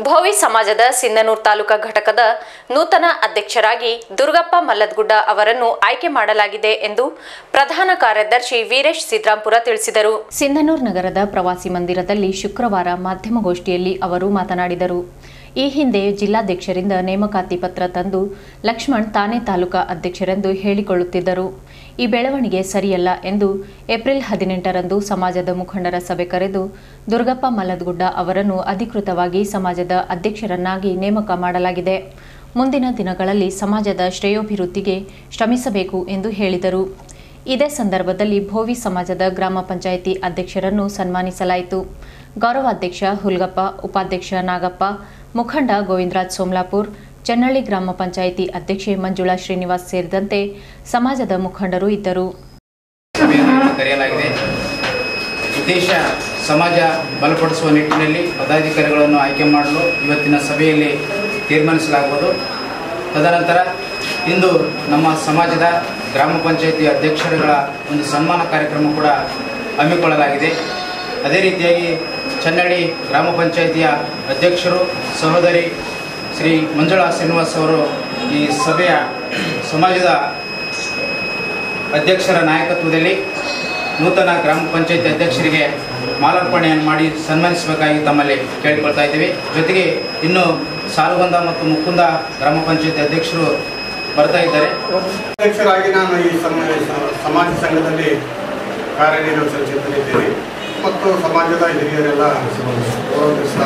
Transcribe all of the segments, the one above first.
ಭೋವಿ ಸಮಾಜದ ಸಿಂಧನೂರ್ ತಾಲೂಕಾ ಘಟಕದ ನೂತನ ಅಧ್ಯಕ್ಷರಾಗಿ ದುರ್ಗಪ್ಪ ಮಲ್ಲದ್ಗುಡ್ಡ ಅವರನ್ನು ಆಯ್ಕೆ ಮಾಡಲಾಗಿದೆ ಎಂದು ಪ್ರಧಾನ ಕಾರ್ಯದರ್ಶಿ ವೀರೇಶ್ ಸಿದ್ರಾಂಪುರ ತಿಳಿಸಿದರು ಸಿಂಧನೂರ್ ನಗರದ ಪ್ರವಾಸಿ ಮಂದಿರದಲ್ಲಿ ಶುಕ್ರವಾರ ಮಾಧ್ಯಮಗೋಷ್ಠಿಯಲ್ಲಿ ಅವರು ಮಾತನಾಡಿದರು ಈ ಹಿಂದೆ ಜಿಲ್ಲಾಧ್ಯಕ್ಷರಿಂದ ನೇಮಕಾತಿ ಪತ್ರ ತಂದು ಲಕ್ಷ್ಮಣ್ ತಾನೇ ತಾಲೂಕಾ ಅಧ್ಯಕ್ಷರೆಂದು ಹೇಳಿಕೊಳ್ಳುತ್ತಿದ್ದರು ಈ ಬೆಳವಣಿಗೆ ಸರಿಯಲ್ಲ ಎಂದು ಏಪ್ರಿಲ್ ಹದಿನೆಂಟರಂದು ಸಮಾಜದ ಮುಖಂಡರ ಸಭೆ ಕರೆದು ದುರ್ಗಪ್ಪ ಮಲ್ಲದ್ಗುಡ್ಡ ಅವರನ್ನು ಅಧಿಕೃತವಾಗಿ ಸಮಾಜದ ಅಧ್ಯಕ್ಷರನ್ನಾಗಿ ನೇಮಕ ಮಾಡಲಾಗಿದೆ ಮುಂದಿನ ದಿನಗಳಲ್ಲಿ ಸಮಾಜದ ಶ್ರೇಯೋಭಿವೃದ್ಧಿಗೆ ಶ್ರಮಿಸಬೇಕು ಎಂದು ಹೇಳಿದರು ಇದೇ ಸಂದರ್ಭದಲ್ಲಿ ಭೋವಿ ಸಮಾಜದ ಗ್ರಾಮ ಪಂಚಾಯಿತಿ ಅಧ್ಯಕ್ಷರನ್ನು ಸನ್ಮಾನಿಸಲಾಯಿತು ಗೌರವಾಧ್ಯಕ್ಷ ಹುಲ್ಗಪ್ಪ ಉಪಾಧ್ಯಕ್ಷ ನಾಗಪ್ಪ ಮುಖಂಡ ಗೋವಿಂದರಾಜ್ ಸೋಮ್ಲಾಪುರ್ ಚೆನ್ನಳ್ಳಿ ಗ್ರಾಮ ಪಂಚಾಯಿತಿ ಅಧ್ಯಕ್ಷೆ ಮಂಜುಳಾ ಶ್ರೀನಿವಾಸ್ ಸೇರಿದಂತೆ ಸಮಾಜದ ಮುಖಂಡರು ಇದ್ದರು ಸಭೆಯನ್ನು ಕರೆಯಲಾಗಿದೆ ಉದ್ದೇಶ ಸಮಾಜ ಬಲಪಡಿಸುವ ನಿಟ್ಟಿನಲ್ಲಿ ಪದಾಧಿಕಾರಿಗಳನ್ನು ಆಯ್ಕೆ ಮಾಡಲು ಇವತ್ತಿನ ಸಭೆಯಲ್ಲಿ ತೀರ್ಮಾನಿಸಲಾಗುವುದು ತದನಂತರ ಇಂದು ನಮ್ಮ ಸಮಾಜದ ಗ್ರಾಮ ಪಂಚಾಯಿತಿ ಅಧ್ಯಕ್ಷರುಗಳ ಒಂದು ಸನ್ಮಾನ ಕಾರ್ಯಕ್ರಮ ಕೂಡ ಹಮ್ಮಿಕೊಳ್ಳಲಾಗಿದೆ ಅದೇ ರೀತಿಯಾಗಿ ಚನ್ನಳ್ಳಿ ಗ್ರಾಮ ಪಂಚಾಯಿತಿಯ ಅಧ್ಯಕ್ಷರು ಸಹೋದರಿ ಶ್ರೀ ಮಂಜುಳಾ ಶ್ರೀನಿವಾಸ್ ಅವರು ಈ ಸಭೆಯ ಸಮಾಜದ ಅಧ್ಯಕ್ಷರ ನಾಯಕತ್ವದಲ್ಲಿ ನೂತನ ಗ್ರಾಮ ಪಂಚಾಯತಿ ಅಧ್ಯಕ್ಷರಿಗೆ ಮಾಲಾರ್ಪಣೆಯನ್ನು ಮಾಡಿ ಸನ್ಮಾನಿಸಬೇಕಾಗಿ ತಮ್ಮಲ್ಲಿ ಕೇಳಿಕೊಳ್ತಾ ಇದ್ದೀವಿ ಜೊತೆಗೆ ಇನ್ನು ಸಾಲುಗೊಂದ ಮತ್ತು ಮುಕುಂದ ಗ್ರಾಮ ಪಂಚಾಯತಿ ಅಧ್ಯಕ್ಷರು ಬರ್ತಾ ಇದ್ದಾರೆ ಅಧ್ಯಕ್ಷರಾಗಿ ನಾನು ಈ ಸಮ- ಸಮಾಜ ಸಂಘದಲ್ಲಿ ಕಾರ್ಯನಿರ್ವಹಿಸುತ್ತಿದ್ದೇನೆ ಮತ್ತು ಸಮಾಜದ ಹಿರಿಯರೆಲ್ಲ ಗೌರವಿಸ್ತಾ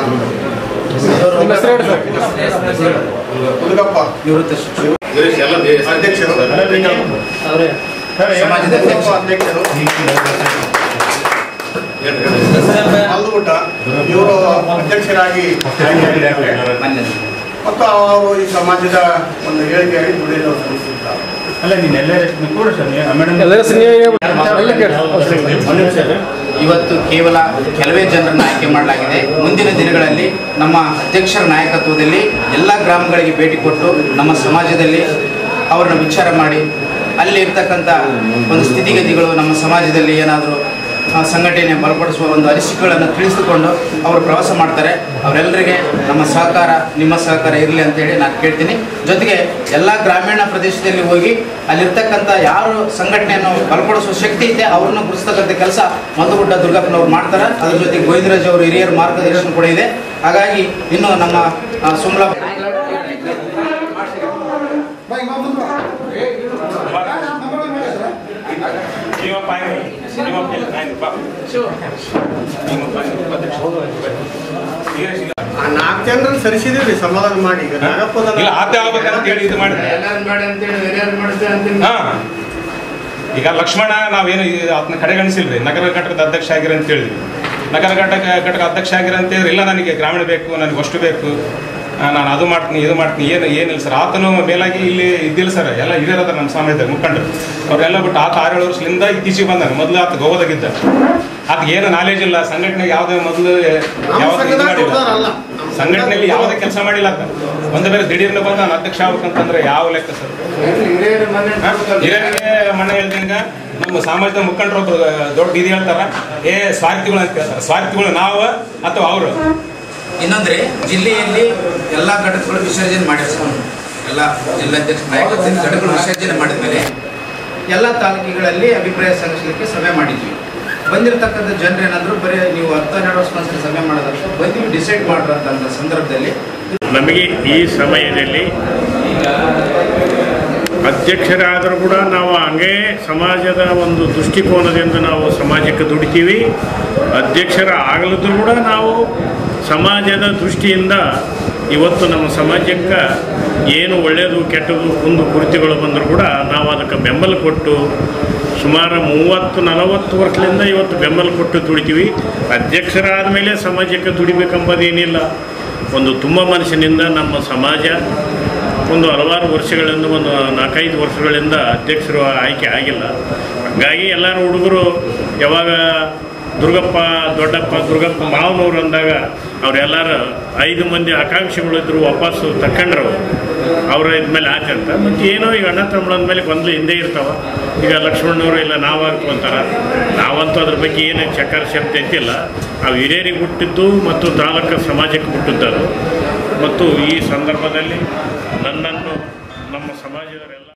ಹುಡುಗಪ್ಪ ನಿವೃತ್ತ ಶಿಕ್ಷಕರು ಅಧ್ಯಕ್ಷರು ಸಮಾಜದ ಅಧ್ಯಕ್ಷ ಹುಡುಗಪ್ಪ ಅಧ್ಯಕ್ಷರು ಮಲ್ದುಗುಡ್ಡ ಇವರು ಅಧ್ಯಕ್ಷರಾಗಿ ಆಯ್ಕೆಯಾಗಿದ್ದಾರೆ. ಮಾನ್ಯ ಮತ್ತು ಅವರು ಈ ಸಮಾಜದ ಒಂದು ಹೇಳಿಕೆಯಾಗಿ ದುಡಿಯಲು ಶ್ರಮಿಸುತ್ತಾರೆ ಅಲ್ಲ ನೀನು ಎಲ್ಲರೂ ಕೂಡ ಸರ್ ಮೇಡಮ್ ಇವತ್ತು ಕೇವಲ ಕೆಲವೇ ಜನರನ್ನು ಆಯ್ಕೆ ಮಾಡಲಾಗಿದೆ ಮುಂದಿನ ದಿನಗಳಲ್ಲಿ ನಮ್ಮ ಅಧ್ಯಕ್ಷರ ನಾಯಕತ್ವದಲ್ಲಿ ಎಲ್ಲ ಗ್ರಾಮಗಳಿಗೆ ಭೇಟಿ ಕೊಟ್ಟು ನಮ್ಮ ಸಮಾಜದಲ್ಲಿ ಅವರನ್ನು ವಿಚಾರ ಮಾಡಿ ಅಲ್ಲಿ ಇರ್ತಕ್ಕಂಥ ಒಂದು ಸ್ಥಿತಿಗತಿಗಳು ನಮ್ಮ ಸಮಾಜದಲ್ಲಿ ಏನಾದರೂ ಆ, ಸಂಘಟನೆ ಬಲಪಡಿಸುವ ಒಂದು ಅನಿಸಿಕೆಗಳನ್ನು ತಿಳಿಸಿಕೊಂಡು ಅವರು ಪ್ರವಾಸ ಮಾಡ್ತಾರೆ ಅವರೆಲ್ಲರಿಗೆ ನಮ್ಮ ಸಹಕಾರ ನಿಮ್ಮ ಸಹಕಾರ ಇರಲಿ ಅಂತೇಳಿ ನಾನು ಕೇಳ್ತೀನಿ ಜೊತೆಗೆ ಎಲ್ಲ ಗ್ರಾಮೀಣ ಪ್ರದೇಶದಲ್ಲಿ ಹೋಗಿ ಅಲ್ಲಿರ್ತಕ್ಕಂಥ ಯಾರು ಸಂಘಟನೆಯನ್ನು ಬಲಪಡಿಸುವ ಶಕ್ತಿ ಇದೆ ಅವ್ರನ್ನ ಗುರುಸ್ತಕ್ಕಂಥ ಕೆಲಸ ಮಂದುಗುಡ್ಡ ದುರ್ಗಪ್ಪನವ್ರು ಮಾಡ್ತಾರೆ ಅದ್ರ ಜೊತೆಗೆ ಗೋವಿಂದರಾಜ್ ಅವರು ಹಿರಿಯರ ಮಾರ್ಗದರ್ಶನ ಕೂಡ ಇದೆ ಹಾಗಾಗಿ ಇನ್ನು ನಮ್ಮ ಆ, ಸುಮ್ಲಾ ಆ ನಾಲ್ಕು ಜನರನ್ನು ಸರಿಸಿದಿರಿ ಸಮಾಧಾನ ಮಾಡಿ ಈಗ ನಾಗಪ್ಪನ ಇಲ್ಲ ಆತ ಆಗ್ಬೇಕಂತ ಹೇಳಿ ಇದು ಮಾಡಿದ್ರೆ ಹಾ ಈಗ ಲಕ್ಷ್ಮಣ ನಾವೇನು ಅದನ್ನ ಕಡೆಗಣಿಸಿಲ್ರಿ ನಗರ ಘಟಕದ ಅಧ್ಯಕ್ಷ ಆಗಿರ ಅಂತ ಹೇಳಿದ್ವಿ ನಗರ ಘಟಕ ಘಟಕ ಅಧ್ಯಕ್ಷ ಆಗಿರ ಅಂತ ಹೇಳಿದ್ರೆ ಇಲ್ಲ ನನಗೆ ಗ್ರಾಮೀಣ ಬೇಕು ನನಗೆ ಅಷ್ಟು ಬೇಕು ಆ, ನಾನು ಅದು ಮಾಡ್ತೀನಿ ಇದು ಮಾಡ್ತೀನಿ ಏನು ಏನಿಲ್ಲ ಸರ್ ಆತನು ಮೇಲಾಗಿ ಇಲ್ಲಿ ಇದ್ದಿಲ್ಲ ಸರ್ ಎಲ್ಲ ಹಿರಿಯರದ ನಮ್ಮ ಸಮಾಜದ ಮುಖಂಡರು ಅವರೆಲ್ಲ ಬಿಟ್ಟು ಆತ ಆರೇಳು ವರ್ಷದಿಂದ ಇತ್ತೀಚೆಗೆ ಬಂದಾನೆ ಮೊದಲು ಆತ ಗೋವಾದಾಗಿದ್ದ ಆತ ಏನು ನಾಲೆಜ್ ಇಲ್ಲ ಸಂಘಟನೆಗೆ ಯಾವುದೇ ಮೊದಲು ನಮ್ಮ ಯಾವುದೇ ಇದು ಸಂಘದಾಗ ಮಾಡಿಲ್ಲ ಹೋದಾರಲ್ಲ. ಸಂಘಟನೆಯಲ್ಲಿ ಯಾವುದೇ ಕೆಲಸ ಮಾಡಿಲ್ಲ ಅಂತ ಒಂದು ಬೇರೆ ದಿಢೀರ್ನ ಬಂದ ನಾನು ಅಧ್ಯಕ್ಷ ಆಗ್ಬೇಕಂತಂದ್ರೆ ಯಾವ ಲೆಕ್ಕ ಸರ್ ಹಿರಿಯರಿಗೆ ಮನೆ ಹೇಳ್ದಂಗ ನಮ್ಮ ಸಮಾಜದ ಮುಖಂಡರು ಒಬ್ರು ದೊಡ್ಡ ಇದು ಹೇಳ್ತಾರ ಏ ಸ್ವಾರ್ಥಿಗಳು ಅಂತ ಹೇಳ್ತಾರೆ ಸ್ವಾರ್ಥಿಗಳು ನಾವು ಅಥವಾ ಅವರು ಇನ್ನೊಂದ್ರೆ ಜಿಲ್ಲೆಯಲ್ಲಿ ಎಲ್ಲ ಘಟಕಗಳು ವಿಸರ್ಜನೆ ಮಾಡಿಸ್ಕೊಂಡು ಎಲ್ಲ ಜಿಲ್ಲಾಧ್ಯಕ್ಷ ನಾಯಕತ್ವ ಘಟಕಗಳು ವಿಸರ್ಜನೆ ಮಾಡಿದ ಮೇಲೆ ಎಲ್ಲ ತಾಲೂಕುಗಳಲ್ಲಿ ಅಭಿಪ್ರಾಯ ಸಂಘಿಸಲಿಕ್ಕೆ ಸಭೆ ಮಾಡಿದ್ವಿ ಬಂದಿರತಕ್ಕಂಥ ಜನರು ಏನಾದ್ರು ಬರೀ ನೀವು ಅರ್ಥ ನೆರವೇರಿಸ್ಕೊಂಡು ಸಭೆ ಮಾಡೋದಂತ ಬಂದು ಡಿಸೈಡ್ ಮಾಡಿರೋಂಥ ಸಂದರ್ಭದಲ್ಲಿ ನಮಗೆ ಈ ಸಮಯದಲ್ಲಿ ಅಧ್ಯಕ್ಷರಾದರೂ ಕೂಡ ನಾವು ಹಂಗೇ ಸಮಾಜದ ಒಂದು ದೃಷ್ಟಿಕೋನದಿಂದ ನಾವು ಸಮಾಜಕ್ಕೆ ದುಡಿತೀವಿ ಅಧ್ಯಕ್ಷರ ಆಗಲಿದ್ರು ಕೂಡ ನಾವು ಸಮಾಜದ ದೃಷ್ಟಿಯಿಂದ ಇವತ್ತು ನಮ್ಮ ಸಮಾಜಕ್ಕೆ ಏನು ಒಳ್ಳೆಯದು ಕೆಟ್ಟದು ಕುಂದು ಕುರಿತುಗಳು ಬಂದರೂ ಕೂಡ ನಾವು ಅದಕ್ಕೆ ಬೆಂಬಲ ಕೊಟ್ಟು ಸುಮಾರು ಮೂವತ್ತು ನಲವತ್ತು ವರ್ಷದಿಂದ ಇವತ್ತು ಬೆಂಬಲ ಕೊಟ್ಟು ದುಡಿತೀವಿ ಅಧ್ಯಕ್ಷರಾದ ಮೇಲೆ ಸಮಾಜಕ್ಕೆ ದುಡಿಬೇಕೆಂಬುದೇನಿಲ್ಲ ಒಂದು ತುಂಬ ಮನಸ್ಸಿನಿಂದ ನಮ್ಮ ಸಮಾಜ ಒಂದು ಹಲವಾರು ವರ್ಷಗಳಿಂದ ಒಂದು ನಾಲ್ಕೈದು ವರ್ಷಗಳಿಂದ ಅಧ್ಯಕ್ಷರು ಆಯ್ಕೆ ಆಗಿಲ್ಲ ಹಾಗಾಗಿ ಎಲ್ಲರೂ ಹುಡುಗರು ಯಾವಾಗ ದುರ್ಗಪ್ಪ ದೊಡ್ಡಪ್ಪ ದುರ್ಗಪ್ಪ ಮಾವನವ್ರು ಅಂದಾಗ ಅವರೆಲ್ಲರೂ ಐದು ಮಂದಿ ಆಕಾಂಕ್ಷಿಗಳಿದ್ರು ವಾಪಸ್ಸು ತಕ್ಕಂಡ್ರು ಅವ್ರ ಇದ್ಮೇಲೆ ಆಚೆ ಅಂತ ಮತ್ತು ಏನೋ ಈಗ ಅಣ್ಣ ತಮ್ಮಳ ಮೇಲೆ ಗೊಂದಲ ಹಿಂದೆ ಇರ್ತಾವ ಈಗ ಲಕ್ಷ್ಮಣ್ಣವರು ಇಲ್ಲ ನಾವಾಗ್ತು ಅಂತಾರ ನಾವಂತೂ ಅದ್ರ ಬಗ್ಗೆ ಏನು ಚಕಾರ ಶಬ್ದ ಎತ್ತಿಲ್ಲ ನಾವು ಹಿರಿಯರಿಗೆ ಹುಟ್ಟಿದ್ದು ಮತ್ತು ತಾಲೂಕು ಸಮಾಜಕ್ಕೆ ಹುಟ್ಟಿದ್ದದು ಮತ್ತು ಈ ಸಂದರ್ಭದಲ್ಲಿ ನನ್ನನ್ನು ನಮ್ಮ ಸಮಾಜದ